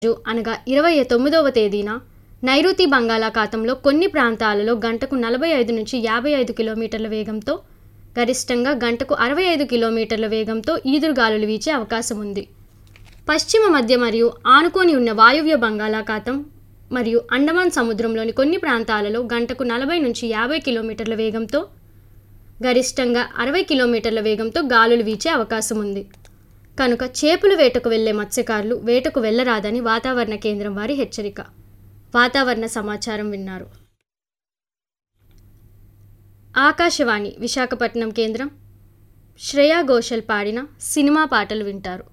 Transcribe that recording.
రోజు అనగా ఇరవై తొమ్మిదవ తేదీన నైరుతి బంగాళాఖాతంలో కొన్ని ప్రాంతాలలో గంటకు నలభై ఐదు నుంచి యాభై ఐదు కిలోమీటర్ల వేగంతో గరిష్టంగా గంటకు అరవై ఐదు కిలోమీటర్ల వేగంతో ఈదురుగాలులు వీచే అవకాశం ఉంది పశ్చిమ మధ్య మరియు ఆనుకొని ఉన్న వాయువ్య బంగాళాఖాతం మరియు అండమాన్ సముద్రంలోని కొన్ని ప్రాంతాలలో గంటకు నలభై నుంచి యాభై కిలోమీటర్ల వేగంతో గరిష్టంగా అరవై కిలోమీటర్ల వేగంతో గాలులు వీచే అవకాశం ఉంది కనుక చేపలు వేటకు వెళ్లే మత్స్యకారులు వేటకు వెళ్లరాదని వాతావరణ కేంద్రం వారి హెచ్చరిక వాతావరణ సమాచారం విన్నారు ఆకాశవాణి విశాఖపట్నం కేంద్రం శ్రేయా ఘోషల్ పాడిన సినిమా పాటలు వింటారు